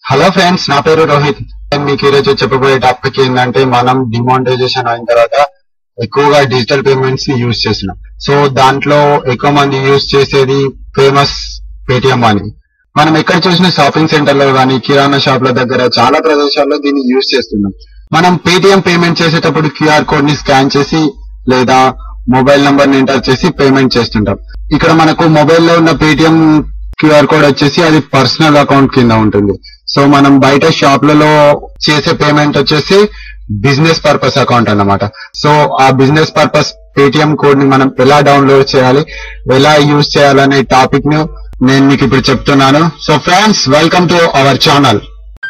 hello friends నా పేరు రోహిత్ నేను మీకు ఈరోజు చెప్పబోయే టాపిక్ ఏంటంటే మనం డిమానిటైజేషన్ అయిన తర్వాత ఎక్కువగా డిజిటల్ పేమెంట్స్ ని యూజ్ చేస్తున్నాం సో దాంట్లో ఎక్కువ మంది యూజ్ చేసేది ఫేమస్ పేటిఎం అని మనం ఎక్కడ చూసిన షాపింగ్ సెంటర్ లో కానీ కిరాణా షాప్ల దగ్గర చాలా ప్రదేశాల్లో దీన్ని యూజ్ చేస్తున్నాం మనం పేటిఎం పేమెంట్ చేసేటప్పుడు క్యూఆర్ కోడ్ ని స్కాన్ చేసి లేదా మొబైల్ నంబర్ ని ఎంటర్ చేసి పేమెంట్ చేస్తుంటాం ఇక్కడ మనకు మొబైల్ లో ఉన్న పేటిఎం క్యూఆర్ కోడ్ వచ్చేసి అది పర్సనల్ అకౌంట్ కింద ఉంటుంది సో మనం బయట షాప్లలో చేసే పేమెంట్ వచ్చేసి బిజినెస్ పర్పస్ అకౌంట్ అన్నమాట సో ఆ బిజినెస్ పర్పస్ పేటిఎం కోడ్ ని మనం ఎలా డౌన్లోడ్ చేయాలి ఎలా యూజ్ చేయాలనే టాపిక్ ను నేను మీకు ఇప్పుడు చెప్తున్నాను so friends welcome to our channel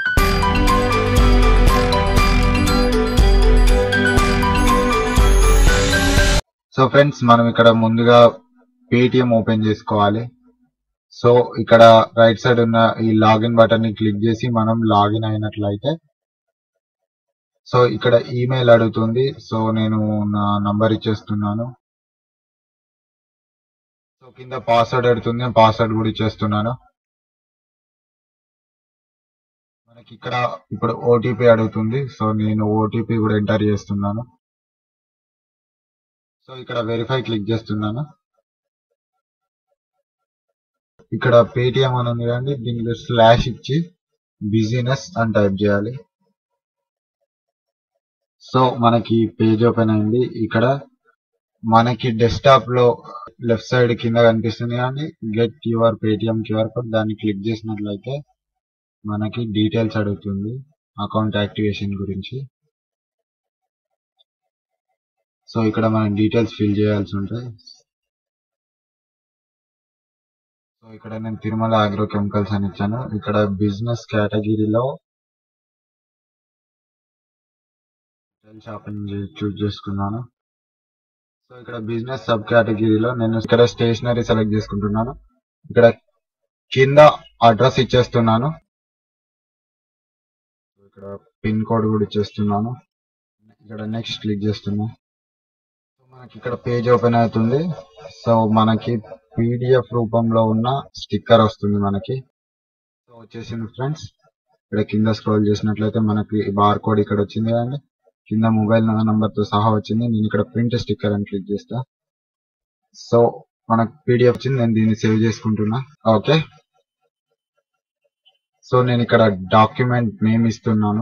so friends మనం ఇక్కడ ముందుగా పేటిఎం ఓపెన్ చేసుకోవాలి సో ఇక్కడ రైట్ సైడ్ ఉన్న ఈ లాగిన్ బటన్ ని క్లిక్ చేసి మనం లాగిన్ అయినట్లయితే సో ఇక్కడ ఈమెయిల్ అడుగుతుంది సో నేను నా నంబర్ ఇచ్చేస్తున్నాను సో కింద పాస్వర్డ్ అడుగుతుంది నేను పాస్వర్డ్ కూడా ఇచ్చేస్తున్నాను మనకి ఇక్కడ ఇప్పుడు ఓటీపీ అడుగుతుంది సో నేను ఓటీపీ కూడా ఎంటర్ చేస్తున్నాను సో ఇక్కడ వెరిఫై క్లిక్ చేస్తున్నాను ఇక్కడ పేటిఎం అని ఉంది కదండి దీనిలో స్లాష్ ఇచ్చి బిజినెస్ అని టైప్ చేయాలి సో మనకి పేజ్ ఓపెన్ అయింది ఇక్కడ మనకి డెస్క్టాప్ లో లెఫ్ట్ సైడ్ కింద కనిపిస్తుంది కానీ get your Paytm QR code దాన్ని క్లిక్ చేసినట్లయితే మనకి డీటెయిల్స్ అడుగుతుంది అకౌంట్ యాక్టివేషన్ గురించి సో ఇక్కడ మనం డీటెయిల్స్ ఫిల్ చేయాల్సి ఉంటాయి సో ఇక్కడ నేను తిరుమల అగ్రో కెమికల్స్ అని ఇచ్చాను ఇక్కడ బిజినెస్ కేటగిరీలో షాప్ చూస్ చేసుకున్నాను సో ఇక్కడ బిజినెస్ సబ్ కేటగిరీలో నేను ఇక్కడ స్టేషనరీ సెలెక్ట్ చేసుకుంటున్నాను ఇక్కడ కింద అడ్రస్ ఇచ్చేస్తున్నాను ఇక్కడ పిన్ కోడ్ కూడా ఇచ్చేస్తున్నాను ఇక్కడ నెక్స్ట్ క్లిక్ చేస్తున్నా సో మనకి ఇక్కడ పేజ్ ఓపెన్ అవుతుంది సో మనకి పీడిఎఫ్ రూపంలో ఉన్న స్టిక్కర్ వస్తుంది మనకి సో వచ్చేసింది ఫ్రెండ్స్ ఇక్కడ కింద స్క్రోల్ చేసినట్లయితే మనకి బార్ కోడ్ ఇక్కడ వచ్చింది కదండి కింద మొబైల్ నంబర్ తో సహా వచ్చింది నేను ఇక్కడ ప్రింట్ స్టిక్కర్ అని క్లిక్ చేస్తా సో మనకు పీడిఎఫ్ వచ్చింది నేను దీన్ని సేవ్ చేసుకుంటున్నా ఓకే సో నేను ఇక్కడ డాక్యుమెంట్ నేమ్ ఇస్తున్నాను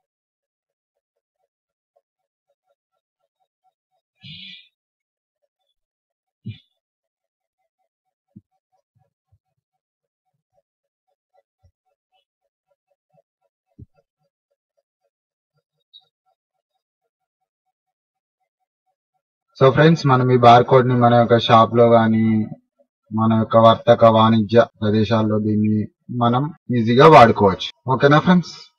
సో ఫ్రెండ్స్ మనం ఈ బార్ కోడ్ ని మన యొక్క షాప్ లో గానీ మన యొక్క వర్తక వాణిజ్య ప్రదేశాల్లో దీన్ని మనం ఈజీగా వాడుకోవచ్చు ఓకేనా ఫ్రెండ్స్